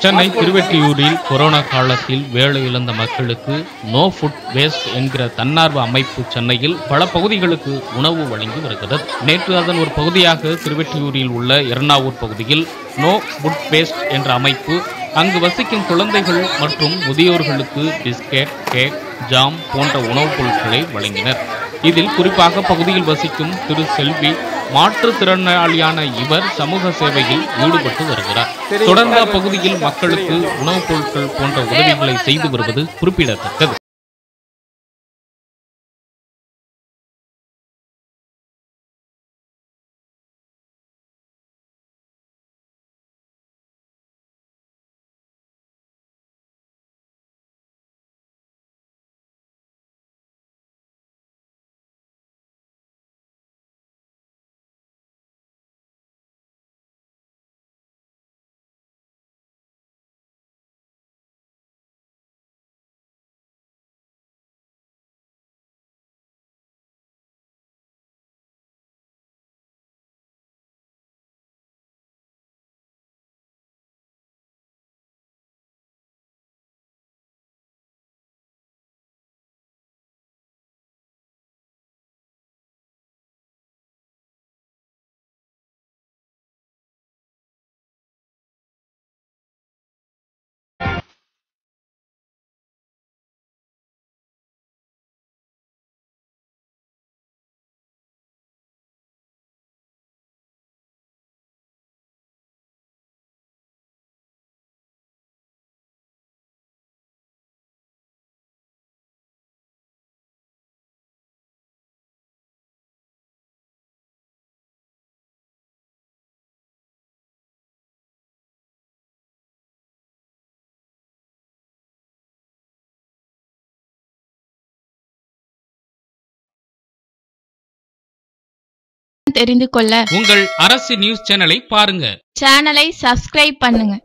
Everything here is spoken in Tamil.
சென்னை திருவெட்டியூரில் கொரோனா காலத்தில் வேலை இழந்த மக்களுக்கு நோ ஃபுட் வேஸ்ட் என்கிற தன்னார்வ அமைப்பு சென்னையில் பல பகுதிகளுக்கு உணவு வழங்கி வருகிறது நேற்று அதன் ஒரு பகுதியாக திருவெட்டியூரில் உள்ள எர்ணாவூர் பகுதியில் நோ ஃபுட் வேஸ்ட் என்ற அமைப்பு அங்கு வசிக்கும் குழந்தைகள் மற்றும் முதியோர்களுக்கு பிஸ்கெட் கேக் ஜாம் போன்ற உணவுப் பொருட்களை வழங்கினர் இதில் குறிப்பாக பகுதியில் வசிக்கும் திரு செல்வி மாற்றுத்திறனாளியான இவர் சமூக சேவையில் ஈடுபட்டு வருகிறார் தொடர்ந்து அப்பகுதியில் மக்களுக்கு உணவுப் பொருட்கள் போன்ற உதவிகளை செய்து வருவது குறிப்பிடத்தக்கது தெரிந்து கொள்ள உங்கள் அரசு நியூஸ் சேனலை பாருங்க சேனலை சப்ஸ்கிரைப் பண்ணுங்க